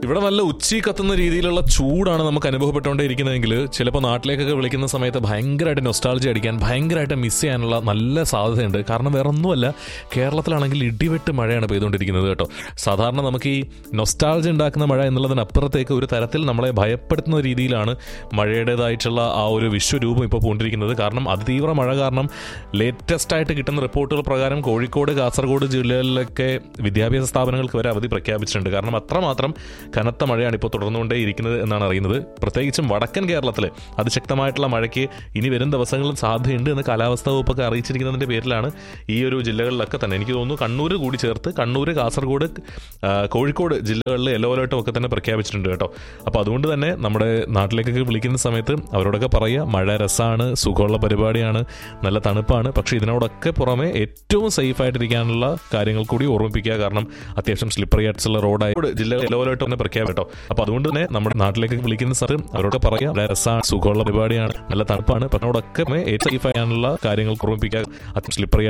ഇവിടെ നല്ല ഉച്ചി കത്തുന്ന രീതിയിലുള്ള ചൂടാണ് നമുക്ക് അനുഭവപ്പെട്ടുകൊണ്ടേയിരിക്കുന്നതെങ്കിൽ ചിലപ്പോൾ നാട്ടിലേക്കൊക്കെ വിളിക്കുന്ന സമയത്ത് ഭയങ്കരമായിട്ട് നൊസ്റ്റാൾജി അടിക്കാൻ ഭയങ്കരമായിട്ട് മിസ് ചെയ്യാനുള്ള നല്ല സാധ്യതയുണ്ട് കാരണം വേറെ ഒന്നുമല്ല കേരളത്തിലാണെങ്കിൽ ഇടിവെട്ട് മഴയാണ് പെയ്തുകൊണ്ടിരിക്കുന്നത് കേട്ടോ സാധാരണ നമുക്ക് ഈ നൊസ്റ്റാൾജി ഉണ്ടാക്കുന്ന മഴ എന്നുള്ളതിനപ്പുറത്തേക്ക് ഒരു തരത്തിൽ നമ്മളെ ഭയപ്പെടുത്തുന്ന രീതിയിലാണ് മഴയുടേതായിട്ടുള്ള ആ ഒരു വിശ്വരൂപം ഇപ്പോൾ പോണ്ടിരിക്കുന്നത് കാരണം അതിതീവ്ര മഴ കാരണം ലേറ്റസ്റ്റ് ആയിട്ട് കിട്ടുന്ന റിപ്പോർട്ടുകൾ പ്രകാരം കോഴിക്കോട് കാസർഗോഡ് ജില്ലകളിലൊക്കെ വിദ്യാഭ്യാസ സ്ഥാപനങ്ങൾക്ക് വരെ അവധി പ്രഖ്യാപിച്ചിട്ടുണ്ട് കാരണം അത്രമാത്രം കനത്ത മഴയാണ് ഇപ്പോൾ തുടർന്നുകൊണ്ടേ ഇരിക്കുന്നത് എന്നാണ് അറിയുന്നത് പ്രത്യേകിച്ചും വടക്കൻ കേരളത്തിൽ അതിശക്തമായിട്ടുള്ള മഴയ്ക്ക് ഇനി വരും ദിവസങ്ങളിൽ സാധ്യതയുണ്ട് എന്ന് കാലാവസ്ഥാ വകുപ്പൊക്കെ അറിയിച്ചിരിക്കുന്നതിൻ്റെ പേരിലാണ് ഈ ഒരു ജില്ലകളിലൊക്കെ തന്നെ എനിക്ക് തോന്നുന്നു കണ്ണൂർ കൂടി ചേർത്ത് കണ്ണൂർ കാസർഗോഡ് ആ, കോഴിക്കോട് ജില്ലകളിൽ യെല്ലോ അലേർട്ടും ഒക്കെ തന്നെ പ്രഖ്യാപിച്ചിട്ടുണ്ട് കേട്ടോ അപ്പോൾ അതുകൊണ്ട് തന്നെ നമ്മുടെ നാട്ടിലേക്കൊക്കെ വിളിക്കുന്ന സമയത്ത് അവരോടൊക്കെ പറയുക മഴ രസമാണ് സുഖമുള്ള പരിപാടിയാണ് നല്ല തണുപ്പാണ് പക്ഷേ ഇതിനോടൊക്കെ പുറമെ ഏറ്റവും സേഫ് ആയിട്ടിരിക്കാനുള്ള കാര്യങ്ങൾ കൂടി ഓർമ്മിപ്പിക്കുക കാരണം അത്യാവശ്യം സ്ലിപ്പറി ആയിട്ടുള്ള റോഡായി ജില്ലകൾ യെല്ലോ അലേർട്ട് തന്നെ പ്രഖ്യാപിട്ടോ അപ്പോൾ അതുകൊണ്ട് തന്നെ നമ്മുടെ നാട്ടിലേക്ക് വിളിക്കുന്ന സമയത്ത് അവരോട് പറയുക വളരെ രസമാണ് സുഖമുള്ള പരിപാടിയാണ് നല്ല തണുപ്പാണ് പക്ഷേ അതിനോടൊക്കെ ഏറ്റവും സേഫ് ആകാനുള്ള കാര്യങ്ങൾ ഓർമ്മിപ്പിക്കുക അത്യാവശ്യം സ്ലിപ്പറി